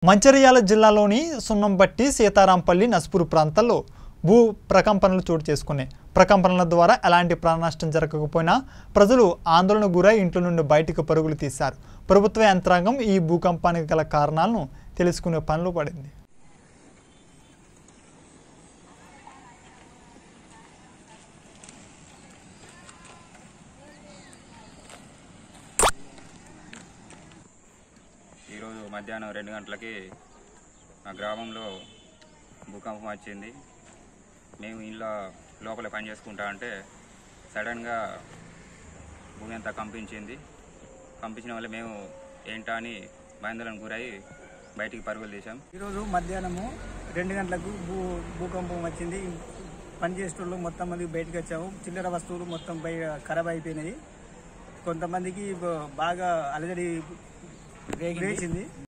మంచిర్యాల జిల్లాలోని సున్నంబట్టి సీతారాంపల్లి నస్పూర్ ప్రాంతాల్లో భూ ప్రకంపనలు చోటు చేసుకున్నాయి ప్రకంపనల ద్వారా ఎలాంటి ప్రాణనష్టం జరగకపోయినా ప్రజలు ఆందోళన గురై ఇంట్లో నుండి బయటకు పరుగులు తీశారు ప్రభుత్వ యంత్రాంగం ఈ భూకంపానికి గల కారణాలను తెలుసుకునే పనిలో పడింది ఈరోజు మధ్యాహ్నం రెండు గంటలకి మా గ్రామంలో భూకంపం వచ్చింది మేము ఇంట్లో లోపల పని చేసుకుంటా అంటే సడన్గా భూమి అంతా కంపించింది కంపించిన వల్ల మేము ఏంటా అని భయాందోళన గురై బయటికి పరుగులు తీసాం ఈరోజు మధ్యాహ్నము రెండు గంటలకు భూ భూకంపం వచ్చింది పని చేసేటోళ్ళు మొత్తం మంది బయటకు వచ్చాము చిల్లర వస్తువులు మొత్తం బయ ఖరాబ్ అయిపోయినాయి కొంతమందికి బ- బాగా అలజడి వేసింది